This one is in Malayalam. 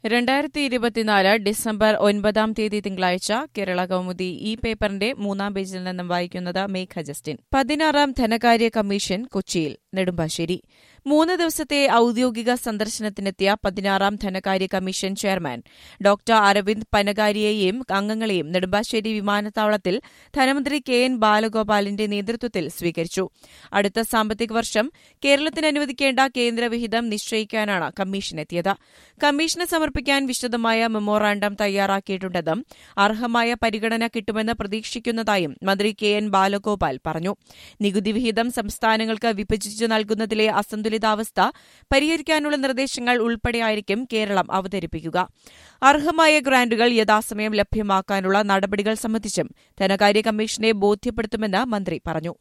രണ്ടായിരത്തി ഇരുപത്തിനാല് ഡിസംബർ ഒൻപതാം തീയതി തിങ്കളാഴ്ച കേരള കൗമുദി ഈ പേപ്പറിന്റെ മൂന്നാം പേജിൽ നിന്നും വായിക്കുന്നത് മേഘ ജസ്റ്റിൻ പതിനാറാം ധനകാര്യ കമ്മീഷൻ കൊച്ചിയിൽ നെടുമ്പാശ്ശേരി മൂന്ന് ദിവസത്തെ ഔദ്യോഗിക സന്ദർശനത്തിനെത്തിയ പതിനാറാം ധനകാര്യ കമ്മീഷൻ ചെയർമാൻ ഡോക്ടർ അരവിന്ദ് പനകാരിയെയും അംഗങ്ങളെയും നെടുമ്പാശ്ശേരി വിമാനത്താവളത്തിൽ ധനമന്ത്രി കെ എൻ ബാലഗോപാലിന്റെ നേതൃത്വത്തിൽ സ്വീകരിച്ചു അടുത്ത സാമ്പത്തിക വർഷം കേരളത്തിന് അനുവദിക്കേണ്ട കേന്ദ്രവിഹിതം നിശ്ചയിക്കാനാണ് കമ്മീഷൻ എത്തിയത് കമ്മീഷന് സമർപ്പിക്കാൻ വിശദമായ മെമ്മോറാണ്ടം തയ്യാറാക്കിയിട്ടുണ്ടെന്നും അർഹമായ പരിഗണന കിട്ടുമെന്ന് പ്രതീക്ഷിക്കുന്നതായും മന്ത്രി കെ എൻ ബാലഗോപാൽ പറഞ്ഞു നികുതി വിഹിതം സംസ്ഥാനങ്ങൾക്ക് വിഭജിച്ചു നൽകുന്നതിലെ അസന്തുലിതാവസ്ഥ പരിഹരിക്കാനുള്ള നിർദ്ദേശങ്ങൾ ഉൾപ്പെടെയായിരിക്കും കേരളം അവതരിപ്പിക്കുക അർഹമായ ഗ്രാന്റുകൾ യഥാസമയം ലഭ്യമാക്കാനുള്ള നടപടികൾ സംബന്ധിച്ചും ധനകാര്യ കമ്മീഷനെ ബോധ്യപ്പെടുത്തുമെന്ന് മന്ത്രി പറഞ്ഞു